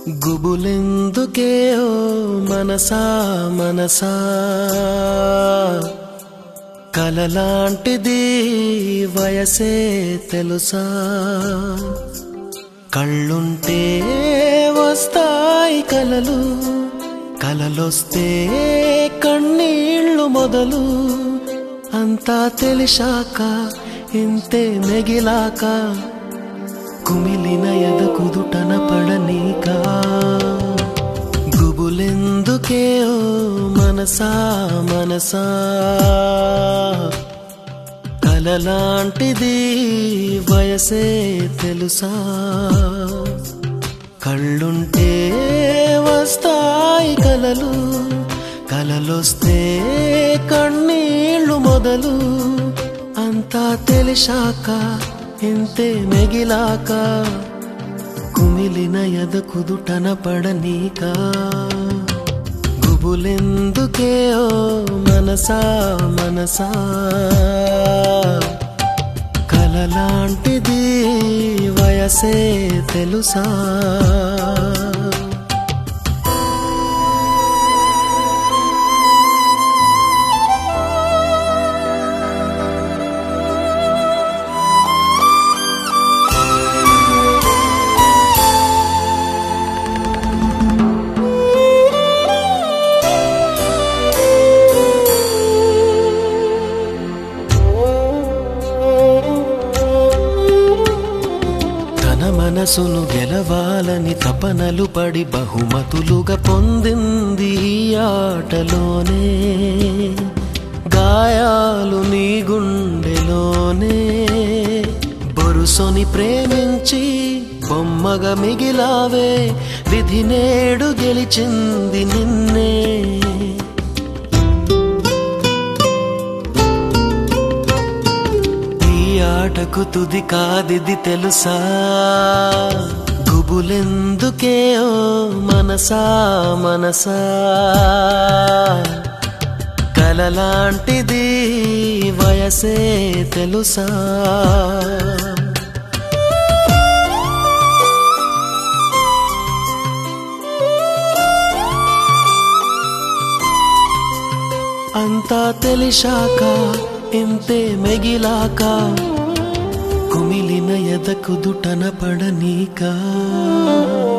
గుబులెందుకే ఓ మనసా మనసా కలలాంటిది వయసే తెలుసా కళ్ళుంటే వస్తాయి కలలు కలలొస్తే కన్నీళ్ళు మొదలు అంతా తెలిసాక ఇంతే మెగిలాక కుమిలిన ఎద కుదుటన పడనీక గుబులెందుకే ఓ మనసా మనసా కలలాంటిది వయసే తెలుసా కళ్ళుంటే వస్తాయి కలలు కలలొస్తే కన్నీళ్ళు మొదలు అంతా తెలిసాక ఇంతే మెగిలాక కుమిలిన ఎద కుదుటన పడనీక గుబులెందుకే ఓ మనసా మనసా కలలాంటిది వయసే తెలుసా తన మనసును గెలవాలని తపనలు పడి బహుమతులుగా పొందింది ఈ ఆటలోనే గాయాలు నీ గుండెలోనే బొరుసొని ప్రేమించి బొమ్మగా మిగిలావే విధి నేడు గెలిచింది నిన్నే ఈ ఆటకు తుది కాదిది తెలుసా గుబులెందుకే ఓ మనసా మనసా కలలాంటిది వయసే తెలుసా అంతా తెలిసాక ఇంతే మెగిలాక కుమిలిన ఎదకు దుటన పడనీకా